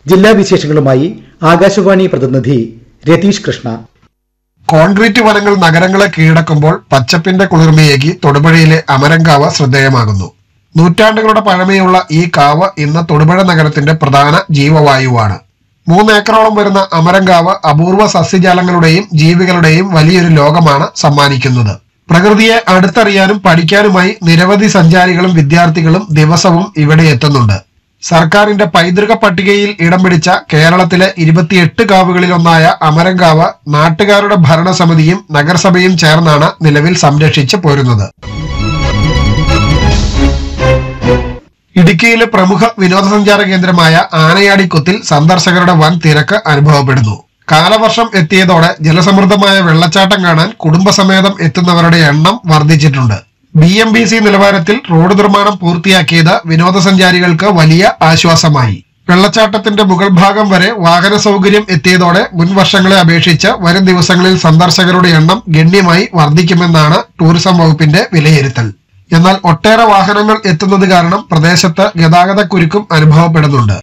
ജില്ലാ വിശേഷങ്ങളുമായി ആകാശവാണി പ്രതിനിധി രതീഷ് കൃഷ്ണ കോൺക്രീറ്റ് വനങ്ങൾ നഗരങ്ങളെ കീഴടക്കുമ്പോൾ പച്ചപ്പിന്റെ കുളിർമയേകി തൊടുപുഴയിലെ അമരങ്കാവ് ശ്രദ്ധേയമാകുന്നു നൂറ്റാണ്ടുകളുടെ പഴമയുള്ള ഈ കാവ് ഇന്ന് തൊടുപുഴ നഗരത്തിന്റെ പ്രധാന ജീവവായുവാണ് മൂന്നേക്കറോളം വരുന്ന അമരങ്കാവ് അപൂർവ സസ്യജാലങ്ങളുടെയും ജീവികളുടെയും വലിയൊരു ലോകമാണ് സമ്മാനിക്കുന്നത് പ്രകൃതിയെ അടുത്തറിയാനും പഠിക്കാനുമായി നിരവധി സഞ്ചാരികളും വിദ്യാർത്ഥികളും ദിവസവും ഇവിടെ എത്തുന്നുണ്ട് സർക്കാരിന്റെ പൈതൃക പട്ടികയിൽ ഇടം പിടിച്ച കേരളത്തിലെ ഇരുപത്തിയെട്ട് കാവുകളിലൊന്നായ അമരങ്കാവ് നാട്ടുകാരുടെ ഭരണസമിതിയും നഗരസഭയും ചേർന്നാണ് നിലവിൽ സംരക്ഷിച്ചു പോരുന്നത് ഇടുക്കിയിലെ പ്രമുഖ വിനോദസഞ്ചാര കേന്ദ്രമായ ആനയാടിക്കുത്തിൽ സന്ദർശകരുടെ വൻ തിരക്ക് അനുഭവപ്പെടുന്നു കാലവർഷം എത്തിയതോടെ ജലസമൃദ്ധമായ വെള്ളച്ചാട്ടം കാണാൻ കുടുംബസമേതം എത്തുന്നവരുടെ എണ്ണം വർദ്ധിച്ചിട്ടുണ്ട് ബി എം ബി സി നിലവാരത്തിൽ റോഡ് നിർമ്മാണം പൂർത്തിയാക്കിയത് വിനോദസഞ്ചാരികൾക്ക് വലിയ ആശ്വാസമായി വെള്ളച്ചാട്ടത്തിന്റെ മുകൾ ഭാഗം വരെ വാഹന സൗകര്യം എത്തിയതോടെ മുൻ വർഷങ്ങളെ അപേക്ഷിച്ച് വരും ദിവസങ്ങളിൽ സന്ദർശകരുടെ എണ്ണം ഗണ്യമായി വർദ്ധിക്കുമെന്നാണ് ടൂറിസം വകുപ്പിന്റെ വിലയിരുത്തൽ എന്നാൽ ഒട്ടേറെ വാഹനങ്ങൾ എത്തുന്നത് കാരണം പ്രദേശത്ത് ഗതാഗതക്കുരുക്കും അനുഭവപ്പെടുന്നുണ്ട്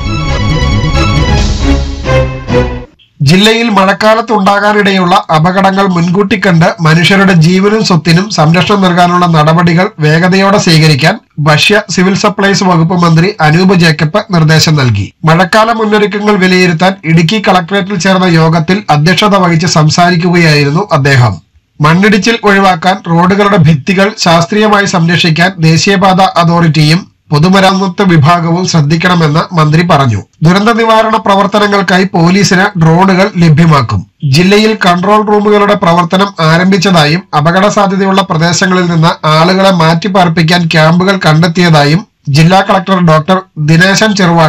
ജില്ലയിൽ മഴക്കാലത്ത് ഉണ്ടാകാനിടയുള്ള അപകടങ്ങൾ മുൻകൂട്ടി കണ്ട് മനുഷ്യരുടെ ജീവനും സ്വത്തിനും സംരക്ഷണം നൽകാനുള്ള നടപടികൾ വേഗതയോടെ സ്വീകരിക്കാൻ ഭക്ഷ്യ സിവിൽ സപ്ലൈസ് വകുപ്പ് മന്ത്രി അനൂപ് ജേക്കബ് നിർദ്ദേശം നൽകി മഴക്കാല മുന്നൊരുക്കങ്ങൾ വിലയിരുത്താൻ ഇടുക്കി കളക്ടറേറ്റിൽ ചേർന്ന യോഗത്തിൽ അധ്യക്ഷത വഹിച്ച് സംസാരിക്കുകയായിരുന്നു അദ്ദേഹം മണ്ണിടിച്ചിൽ ഒഴിവാക്കാൻ റോഡുകളുടെ ഭിത്തികൾ ശാസ്ത്രീയമായി സംരക്ഷിക്കാൻ ദേശീയപാത അതോറിറ്റിയും പൊതുമരാമത്ത് വിഭാഗവും ശ്രദ്ധിക്കണമെന്ന് മന്ത്രി പറഞ്ഞു ദുരന്ത നിവാരണ പ്രവർത്തനങ്ങൾക്കായി പോലീസിന് ഡ്രോണുകൾ ലഭ്യമാക്കും ജില്ലയിൽ കൺട്രോൾ റൂമുകളുടെ പ്രവർത്തനം ആരംഭിച്ചതായും അപകട സാധ്യതയുള്ള പ്രദേശങ്ങളിൽ നിന്ന് ആളുകളെ മാറ്റിപ്പാർപ്പിക്കാൻ ക്യാമ്പുകൾ കണ്ടെത്തിയതായും ജില്ലാ കളക്ടർ ഡോക്ടർ ദിനേശൻ ചെറുവാ